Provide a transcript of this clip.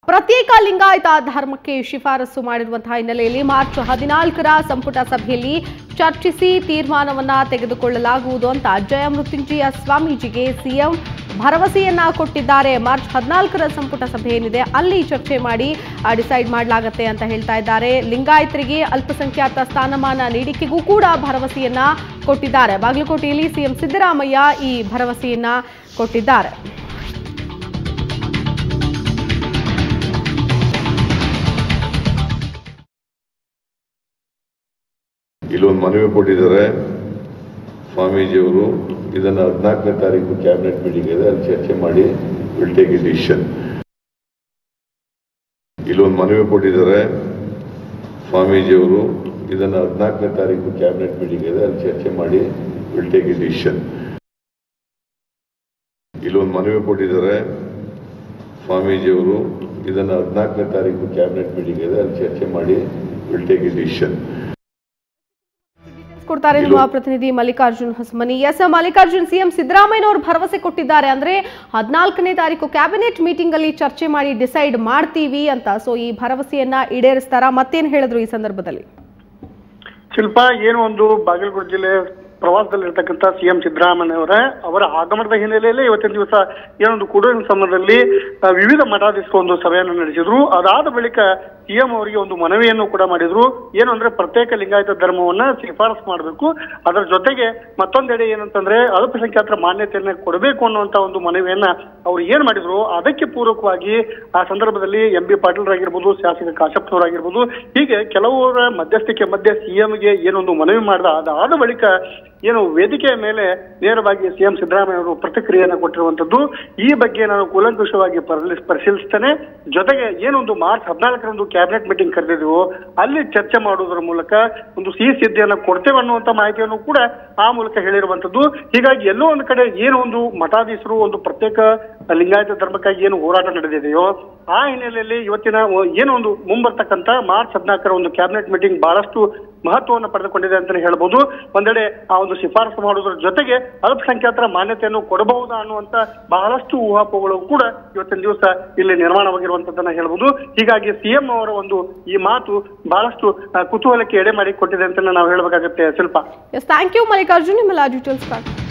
ಪ್ರತ್ಯೇಕ ಲಿಂಗಾಯತ ಧರ್ಮಕ್ಕೆ ಶಿಫಾರಸು ಮಾಡಿರುವಂತಹ ಹಿನ್ನೆಲೆಯಲ್ಲಿ ಮಾರ್ಚ್ ಹದಿನಾಲ್ಕರ ಸಂಪುಟ ಸಭೆಯಲ್ಲಿ ಚರ್ಚಿಸಿ ತೀರ್ಮಾನವನ್ನ ತೆಗೆದುಕೊಳ್ಳಲಾಗುವುದು ಅಂತ ಜಯ ಮೃತ್ಯುಂಜಯ ಸ್ವಾಮೀಜಿಗೆ ಸಿಎಂ ಭರವಸೆಯನ್ನ ಕೊಟ್ಟಿದ್ದಾರೆ ಮಾರ್ಚ್ ಹದಿನಾಲ್ಕರ ಸಂಪುಟ ಸಭೆ ಏನಿದೆ ಅಲ್ಲಿ ಚರ್ಚೆ ಮಾಡಿ ಡಿಸೈಡ್ ಮಾಡಲಾಗತ್ತೆ ಅಂತ ಹೇಳ್ತಾ ಇದ್ದಾರೆ ಲಿಂಗಾಯತರಿಗೆ ಅಲ್ಪಸಂಖ್ಯಾತ ಸ್ಥಾನಮಾನ ನೀಡಿಕೆಗೂ ಕೂಡ ಭರವಸೆಯನ್ನ ಕೊಟ್ಟಿದ್ದಾರೆ ಬಾಗಲಕೋಟೆಯಲ್ಲಿ ಸಿಎಂ ಸಿದ್ದರಾಮಯ್ಯ ಈ ಭರವಸೆಯನ್ನ ಕೊಟ್ಟಿದ್ದಾರೆ ಇಲ್ಲೊಂದು ಮನವಿ ಕೊಟ್ಟಿದ್ದಾರೆ ಸ್ವಾಮೀಜಿಯವರು ಇದನ್ನು ಹದಿನಾಲ್ಕನೇ ತಾರೀಕು ಕ್ಯಾಬಿನೆಟ್ ಮೀಟಿಂಗ್ ಇದೆ ಅಲ್ಲಿ ಚರ್ಚೆ ಮಾಡಿ ವಿಲ್ ಟೇಕ್ ಎ ಡಿಸಿಷನ್ ಇಲ್ಲೊಂದು ಮನವಿ ಕೊಟ್ಟಿದ್ದಾರೆ ಸ್ವಾಮೀಜಿಯವರು ಇದನ್ನು ಹದಿನಾಲ್ಕನೇ ತಾರೀಕು ಕ್ಯಾಬಿನೆಟ್ ಮೀಟಿಂಗ್ ಇದೆ ಅಲ್ಲಿ ಚರ್ಚೆ ಮಾಡಿ ವಿಲ್ ಟೇಕ್ ಎ ಡಿಸಿಷನ್ ಇಲ್ಲೊಂದು ಮನವಿ ಕೊಟ್ಟಿದ್ದಾರೆ ಸ್ವಾಮೀಜಿಯವರು ಇದನ್ನು ಹದಿನಾಲ್ಕನೇ ತಾರೀಕು ಕ್ಯಾಬಿನೆಟ್ ಮೀಟಿಂಗ್ ಇದೆ ಅಲ್ಲಿ ಚರ್ಚೆ ಮಾಡಿ ವಿಲ್ ಟೇಕ್ ಎ ಡಿಸಿಷನ್ ಕೊಡ್ತಾರೆ ನಮ್ಮ ಪ್ರತಿನಿಧಿ ಮಲ್ಲಿಕಾರ್ಜುನ್ ಹೊಸಮನಿ ಎಸ್ ಮಲ್ಲಿಕಾರ್ಜುನ್ ಸಿಎಂ ಸಿದ್ದರಾಮಯ್ಯನವರು ಭರವಸೆ ಕೊಟ್ಟಿದ್ದಾರೆ ಅಂದ್ರೆ ಹದಿನಾಲ್ಕನೇ ತಾರೀಕು ಕ್ಯಾಬಿನೆಟ್ ಮೀಟಿಂಗ್ ಅಲ್ಲಿ ಚರ್ಚೆ ಮಾಡಿ ಡಿಸೈಡ್ ಮಾಡ್ತೀವಿ ಅಂತ ಸೊ ಈ ಭರವಸೆಯನ್ನ ಈಡೇರಿಸ್ತಾರಾ ಮತ್ತೇನ್ ಹೇಳಿದ್ರು ಈ ಸಂದರ್ಭದಲ್ಲಿ ಶಿಲ್ಪ ಏನು ಒಂದು ಬಾಗಲಕೋಟೆ ಜಿಲ್ಲೆ ಪ್ರವಾಸದಲ್ಲಿರ್ತಕ್ಕಂಥ ಸಿಎಂ ಸಿದ್ದರಾಮಯ್ಯವರ ಅವರ ಆಗಮನದ ಹಿನ್ನೆಲೆಯಲ್ಲೇ ಇವತ್ತಿನ ದಿವಸ ಏನೊಂದು ಕುಡಿಯುವ ಸಂಬಂಧದಲ್ಲಿ ಆ, ವಿವಿಧ ಮಠಾಧೀಶರು ಒಂದು ಸಭೆಯನ್ನು ನಡೆಸಿದ್ರು ಅದಾದ ಬಳಿಕ ಸಿಎಂ ಅವರಿಗೆ ಒಂದು ಮನವಿಯನ್ನು ಕೂಡ ಮಾಡಿದ್ರು ಏನು ಅಂದ್ರೆ ಪ್ರತ್ಯೇಕ ಲಿಂಗಾಯತ ಧರ್ಮವನ್ನ ಶಿಫಾರಸು ಮಾಡಬೇಕು ಅದರ ಜೊತೆಗೆ ಮತ್ತೊಂದೆಡೆ ಏನಂತಂದ್ರೆ ಅಲ್ಪಸಂಖ್ಯಾತರ ಮಾನ್ಯತೆಯನ್ನ ಕೊಡಬೇಕು ಅನ್ನುವಂತ ಒಂದು ಮನವಿಯನ್ನ ಅವ್ರು ಏನ್ ಮಾಡಿದ್ರು ಅದಕ್ಕೆ ಪೂರಕವಾಗಿ ಆ ಸಂದರ್ಭದಲ್ಲಿ ಎಂ ಬಿ ಪಾಟೀಲ್ರಾಗಿರ್ಬೋದು ಶಾಸಕ ಕಾಶಪ್ಪನವರಾಗಿರ್ಬೋದು ಹೀಗೆ ಕೆಲವರ ಮಧ್ಯಸ್ಥಿಕೆ ಮಧ್ಯೆ ಸಿಎಂಗೆ ಏನೊಂದು ಮನವಿ ಮಾಡಿದ ಅದಾದ ಬಳಿಕ ಏನು ವೇದಿಕೆಯ ಮೇಲೆ ನೇರವಾಗಿ ಸಿಎಂ ಸಿದ್ದರಾಮಯ್ಯ ಅವರು ಪ್ರತಿಕ್ರಿಯೆಯನ್ನು ಕೊಟ್ಟಿರುವಂತದ್ದು ಈ ಬಗ್ಗೆ ನಾನು ಕೂಲಂಕುಷವಾಗಿ ಪರಿಶೀಲಿಸ್- ಪರಿಶೀಲಿಸ್ತೇನೆ ಜೊತೆಗೆ ಏನೊಂದು ಮಾರ್ಚ್ ಹದಿನಾಲ್ಕರಂದು ಕ್ಯಾಬಿನೆಟ್ ಮೀಟಿಂಗ್ ಕರೆದಿದ್ವು ಅಲ್ಲಿ ಚರ್ಚೆ ಮಾಡುವುದರ ಮೂಲಕ ಒಂದು ಸಿಹಿ ಸಿದ್ಧಿಯನ್ನು ಕೊಡ್ತೇವೆ ಅನ್ನುವಂತ ಮಾಹಿತಿಯನ್ನು ಕೂಡ ಆ ಮೂಲಕ ಹೇಳಿರುವಂತದ್ದು ಹೀಗಾಗಿ ಎಲ್ಲೋ ಒಂದು ಕಡೆ ಏನು ಒಂದು ಮಠಾಧೀಶರು ಒಂದು ಪ್ರತ್ಯೇಕ ಲಿಂಗಾಯತ ಧರ್ಮಕ್ಕಾಗಿ ಏನು ಹೋರಾಟ ನಡೆದಿದೆಯೋ ಆ ಹಿನ್ನೆಲೆಯಲ್ಲಿ ಇವತ್ತಿನ ಒ- ಏನು ಒಂದು ಮುಂಬರ್ತಕ್ಕಂತ ಮಾರ್ಚ್ ಹದಿನಾಲ್ಕರ ಒಂದು ಕ್ಯಾಬಿನೆಟ್ ಮೀಟಿಂಗ್ ಬಹಳಷ್ಟು ಮಹತ್ವವನ್ನು ಪಡೆದುಕೊಂಡಿದೆ ಅಂತಾನೆ ಹೇಳ್ಬೋದು ಒಂದೆಡೆ ಆ ಒಂದು ಶಿಫಾರಸು ಮಾಡುವುದರ ಜೊತೆಗೆ ಅಲ್ಪಸಂಖ್ಯಾತರ ಮಾನ್ಯತೆಯನ್ನು ಕೊಡಬಹುದಾ ಅನ್ನುವಂತ ಬಹಳಷ್ಟು ಊಹಾಪೋಹಗಳು ಕೂಡ ಇವತ್ತಿನ ದಿವಸ ಇಲ್ಲಿ ನಿರ್ಮಾಣವಾಗಿರುವಂತದ್ದನ್ನ ಹೇಳ್ಬೋದು ಹೀಗಾಗಿ ಸಿಎಂ ಅವರ ಒಂದು ಈ ಮಾತು ಬಹಳಷ್ಟು ಆ, ಕುತೂಹಲಕ್ಕೆ ಎಡೆ ಮಾಡಿ ಕೊಟ್ಟಿದೆ ಅಂತ ನಾವು ಹೇಳಬೇಕಾಗತ್ತೆ Shilpa yes thank you Mallikarjun ನಿಮ್ಮೆಲ್ಲ ಡೀಟೇಲ್ಸ್